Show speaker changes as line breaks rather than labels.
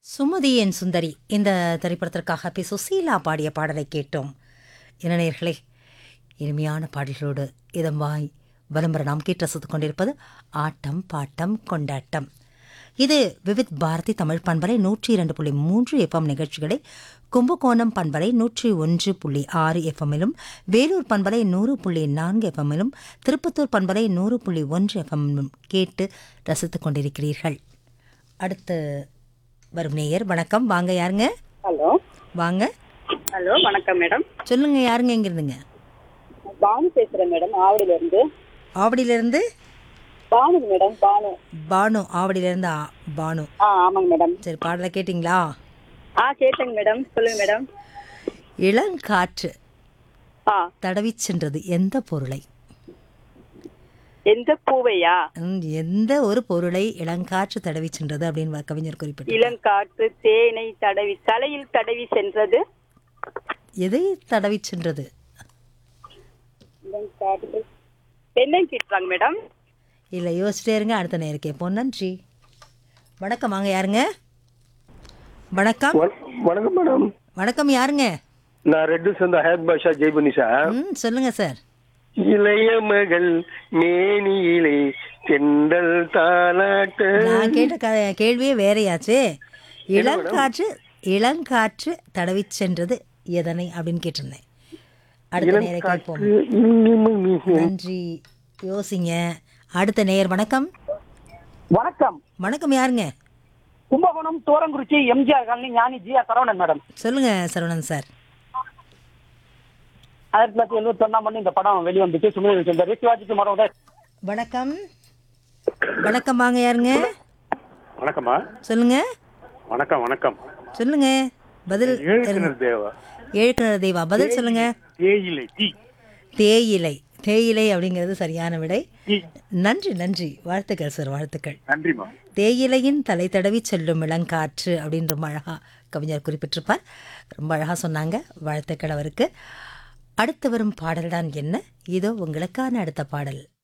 சுமதி என் சுந்தரி இந்த திரைப்படத்திற்காக பி சுசீலா பாடிய பாடலை கேட்டோம் இளைஞர்களே இனிமையான பாடல்களோடு இதம்பாய் விளம்பர நாம் கேட்டு ரசித்துக் கொண்டிருப்பது ஆட்டம் பாட்டம் கொண்டாட்டம் இது விவித் பாரதி தமிழ் பண்பலை நூற்றி இரண்டு புள்ளி மூன்று எஃப்எம் நிகழ்ச்சிகளை கும்பகோணம் பண்பலை நூற்றி ஒன்று புள்ளி ஆறு எஃப்எம்மிலும் வேலூர் பண்பலை நூறு புள்ளி நான்கு எஃப்எம்மிலும் திருப்பத்தூர் பண்பலை நூறு புள்ளி ஒன்று எஃப்எம்மிலும் கேட்டு ரசித்துக் கொண்டிருக்கிறீர்கள் அடுத்து வரும் நேயர் வணக்கம் வாங்க யாருங்க
ஹலோ
வாங்க
ஹலோ வணக்கம் மேடம்
சொல்லுங்க யாருங்க எங்க இருந்துங்க
பானு பேசுறேன் மேடம் ஆவடியில இருந்து
ஆவடியிலிருந்து
பானு மேடம் பானு
பானு ஆவடியிலிருந்து ஆ- பானு
ஆ ஆமாங்க மேடம்
சரி பாடலை கேட்டிங்களா
ஆ கேட்டேங்க மேடம் சொல்லுங்க மேடம்
இளங்காற்று
ஆ
தடவிச் சென்றது எந்த பொருளை
எந்த பூவையா
ம், எந்த ஒரு பொருளை இளங்காற்று தடவிச் சென்றது அப்படின்னு கவிஞர் குறிப்பிட்டு
இளங்காற்று தேனை தடவி தலையில் தடவி சென்றது
எதை தடவிச் சென்றது
இளங்காற்று பெண்ணை கேட்டுறாங்க மேடம்
இல்லை யோசிச்சிட்டே இருங்க அடுத்த நேரம் கேட்போம் நன்றி வணக்கம் வாங்க யாருங்க வணக்கம்
வண- வணக்கம் மேடம்
வணக்கம் யாருங்க
நான் ரெட்டு சேர்ந்த ஹேத் பாஷா ஜெய்பனி சார்
ம் சொல்லுங்க சார்
இளைய மகள் மேனியிலே தெண்டல் தாலாட்ட
நான் கேட்ட க- கேள்வியே வேறையாச்சே இளங்காற்று இளங்காற்று தடவிச் சென்றது எதனை அப்படின்னு கேட்டிருந்தேன் அடுத்த நேரம் கேட்போம் நன்றி யோசிங்க அடுத்த நேர் வணக்கம்
வணக்கம்
வணக்கம் யாருங்க
கும்பகோணம் தோரங்குறிச்சி எம்ஜிஆர் காலனி ஞானி ஜியா சரவணன் மேடம்
சொல்லுங்க சரவணன் சார்
ஆயிரத்தி தொள்ளாயிரத்தி எழுபத்தி ஒன்னாம் ஆண்டு இந்த படம் வெளிவந்துச்சு சுமதி சென்றார் சிவாஜிக்கு மரம்
வணக்கம் வணக்கம் வாங்க யாருங்க
வணக்கம்மா
சொல்லுங்க
வணக்கம் வணக்கம்
சொல்லுங்க பதில்
எழுக்கினர் தேவா
ஏழுக்கிணறு தெய்வா பதில் சொல்லுங்க
தேயிலை டீ
தேயிலை தேயிலை அப்படிங்கிறது சரியான விடை
டீ
நன்றி நன்றி வாழ்த்துக்கள் சார் வாழ்த்துக்கள்
நன்றிம்மா
தேயிலையின் தலை தடவி செல்லும் இளங்காற்று அப்படின்னு ரொம்ப அழகா கவிஞர் குறிப்பிட்டிருப்பார் ரொம்ப அழகா சொன்னாங்க வாழ்த்துக்கள் அவருக்கு அடுத்து வரும் பாடல்தான் என்ன இதோ உங்களுக்கான அடுத்த பாடல்